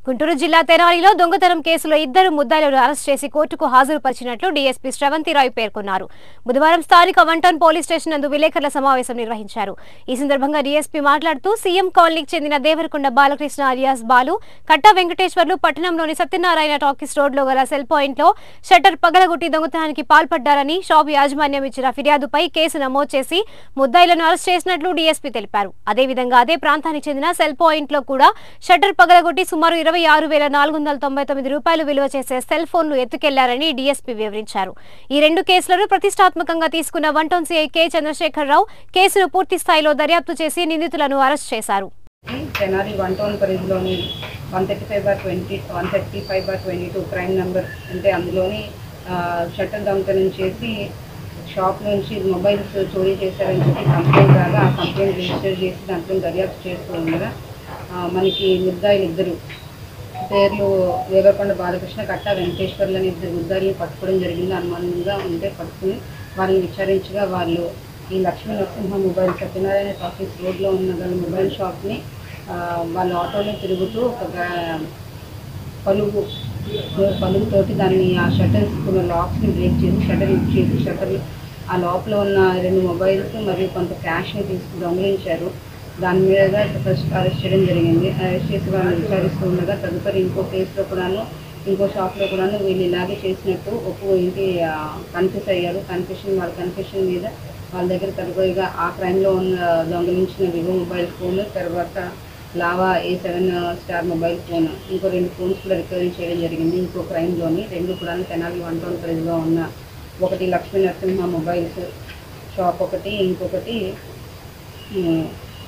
గుంటూరు జిల్లా తెనాలిలో దొంగతనం కేసులో ఇద్దరు ముద్దాయిలను అరెస్ట్ చేసి కోర్టుకు హాజరుపరిచినట్లు డీఎస్పీ శ్రవంతిరాయ్ పేర్కొన్నారు బుధవారం స్థానిక వన్ పోలీస్ స్టేషన్ నందు విలేకరుల సమావేశం నిర్వహించారు ఈ సందర్భంగా డీఎస్పీ మాట్లాడుతూ సీఎం కాలనీకి చెందిన దేవరకొండ బాలకృష్ణ అలియాస్ బాలు కట్టా వెంకటేశ్వర్లు పట్టణంలోని సత్యనారాయణ టాకీస్ రోడ్లో గల సెల్ పాయింట్ లో షట్టర్ పగలగొట్టి దొంగతనానికి పాల్పడ్డారని షాపు యాజమాన్యం ఇచ్చిన ఫిర్యాదుపై కేసు నమోదు చేసి ముద్దాయిలను అరెస్ట్ చేసినట్లు డీఎస్పీ తెలిపారు అదేవిధంగా అదే ప్రాంతానికి చెందిన సెల్ పాయింట్ లో కూడా షట్టర్ పగలగొట్టి సుమారు ఇరవై ఆరు వేల నాలుగు వందల తొంభై తొమ్మిది రూపాయలు విలువ చేసే సెల్ ఫోన్లు ఎత్తుకెళ్లారని డీఎస్పీ వివరించారు ఈ రెండు కేసులను ప్రతిష్టాత్మకంగా తీసుకున్న one town CI K Chandrasekhara Rao కేసును పూర్తి స్థాయిలో దర్యాప్తు చేసి నిందితులను అరెస్ట్ చేశారు తెనాలి వన్ టౌన్ పరిధిలోని one thirty five bar twenty one thirty five bar twenty two crime number అంటే అందులోని షట్టర్ దొంగతనం చేసి షాప్ నుంచి మొబైల్స్ చోరీ చేశారని చెప్పి కంప్లైంట్ రాగా ఆ కంప్లైంట్ రిజిస్టర్ చేసి దాంట్లో దర్యాప్తు చేస్తూ ఉండగా ఆ, మనకి ముద్దాయిలు ఇద్దరు పేర్లు దేవరకొండ బాలకృష్ణ కట్టా వెంకటేశ్వర్లని ఇద్దరు ముద్దాయిల్ని పట్టుకోవడం జరిగింది అనుమానంగా ఉంటే పట్టుకుని వాళ్ళని విచారించగా వాళ్ళు ఈ లక్ష్మీ నరసింహ మొబైల్ సత్యనారాయణ టాకీస్ రోడ్లో ఉన్న గల మొబైల్ షాప్ని ఆ, వాళ్ళ ఆటోలో తిరుగుతూ ఒక గా- పలుగు పలుగుతోటి దాన్ని ఆ షటర్స్ ఉన్న లాక్స్ని బ్రేక్ చేసి షటర్ లిఫ్ట్ చేసి షటర్ ఆ లోపల ఉన్న రెండు మొబైల్స్ మరియు కొంత క్యాష్ని తీసుకుని దొంగిలించారు దాని మీద ఫస్ట్ అరెస్ట్ చేయడం జరిగింది అరెస్ట్ చేసి వాళ్ళని విచారిస్తూ ఉండగా తదుపరి ఇంకో కేసులో కూడాను ఇంకో షాప్లో కూడాను వీళ్ళు ఇలాగే చేసినట్టు ఒప్పు ఇంటి కన్ఫ్యూస్ అయ్యారు కన్ఫ్యూషన్ వాళ్ళ కన్ఫ్యూషన్ మీద వాళ్ళ దగ్గర తదుపరిగా ఆ క్రైమ్లో ఉన్న దొంగలించిన వివో మొబైల్ ఫోన్ తర్వాత Lava A seven star mobile phone ఇంకో రెండు ఫోన్స్ కూడా రికవరీ చేయడం జరిగింది ఇంకో క్రైమ్లోని రెండు కూడా తెనాలి వన్ టౌన్ పరిధిలో ఉన్న ఒకటి లక్ష్మీ నరసింహ మొబైల్స్ షాప్ ఒకటి ఇంకొకటి ఉమ్,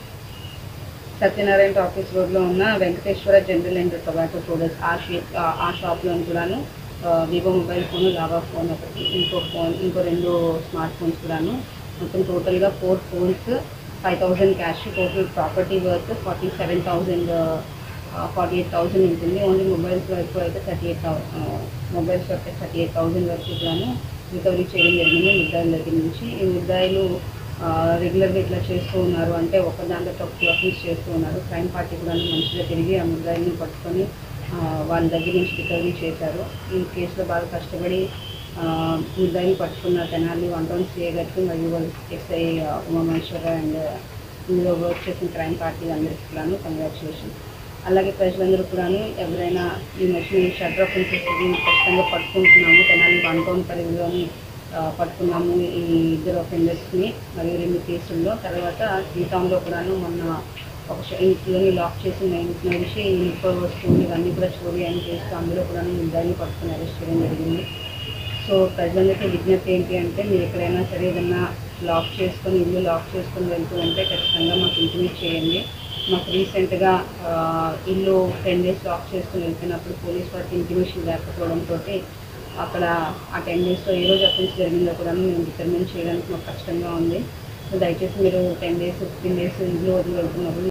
సత్యనారాయణ ఆఫీస్ రోడ్లో ఉన్న Venkateswara general and tobacco products ఆ షేప్ ఆ- ఆ షాప్లో కూడాను Vivo mobile phone Lava phone ఒకటి ఇంకో ఫోన్ ఇంకో రెండు స్మార్ట్ ఫోన్స్ కూడాను మొత్తం టోటల్గా four phones five thousand cash total property worth forty seven thousand forty eight thousand ఉంటుంది ఓన్లీ మొబైల్స్ వరకు అయితే థర్టీ ఎయిట్ మొబైల్స్ వరకు థర్టీ ఎయిట్ థౌజండ్ వరకు కూడాను రికవరీ చేయడం జరిగింది ముద్దాయిల దగ్గర నుంచి ఈ ముద్దాయిలు రెగ్యులర్గా ఇట్లా చేస్తూ ఉన్నారు అంటే ఒక దాంట్లో తప్పు క్లోకింగ్స్ చేస్తూ ఉన్నారు క్రైమ్ పార్టీ కూడా మంచిగా తిరిగి ఆ ముద్దాయిల్ని పట్టుకొని ఆ, వాళ్ళ దగ్గర నుంచి రికవరీ చేశారు ఈ కేసులో బాగా కష్టపడి ఆ, ముద్దాయిని పట్టుకున్న తెనాలి వన్ టౌన్ సిఏ గారికి మరియు వాళ్ళ ఎస్ఐ ఉమామహేశ్వర అండ్ ఇందులో వర్క్ చేసిన క్రైమ్ పార్టీ అందరికీ కూడాను కంగ్రాచులేషన్ అలాగే ప్రజలందరూ కూడాను ఎవరైనా ఈ మధ్య షటర్ ఆఫెన్సెస్ ఖచ్చితంగా పట్టుకుంటున్నాము తెనాలి వన్ టౌన్ పరిధిలోని ఆ, పట్టుకున్నాము ఈ ఇద్దరు అఫెండర్స్ని మరియు రెండు కేసుల్లో తర్వాత శ్రీటాంలో కూడాను మొన్న ఒక ష- ఇంట్లోని లాక్ చేసి నడిచి ఇనుప వస్తువులు ఇవన్నీ కూడా చోరీ అని చేస్తూ అందులో కూడా ముద్దాయిని పట్టుకుని అరెస్ట్ చేయడం జరిగింది సో ప్రజలందరికీ విజ్ఞప్తి ఏంటి అంటే మీరు ఎక్కడైనా సరే ఏదన్నా లాక్ చేసుకొని ఇల్లు లాక్ చేసుకొని వెళ్తూ ఉంటే ఖచ్చితంగా మాకు ఇంటిమేట్ చేయండి మాకు రీసెంట్గా ఇల్లు టెన్ డేస్ లాక్ చేసుకొని వెళ్తున్నప్పుడు పోలీస్ వారికి ఇంటిమేషన్ లేకపోవడంతో అక్కడ ఆ టెన్ డేస్లో ఏ రోజు అఫెన్స్ జరిగిందో కూడా మేము డిటర్మిన్ చేయడానికి మాకు కష్టంగా ఉంది సో దయచేసి మీరు టెన్ డేస్ ఫిఫ్టీన్ డేస్ ఇల్లు వదిలి వెళ్తున్నప్పుడు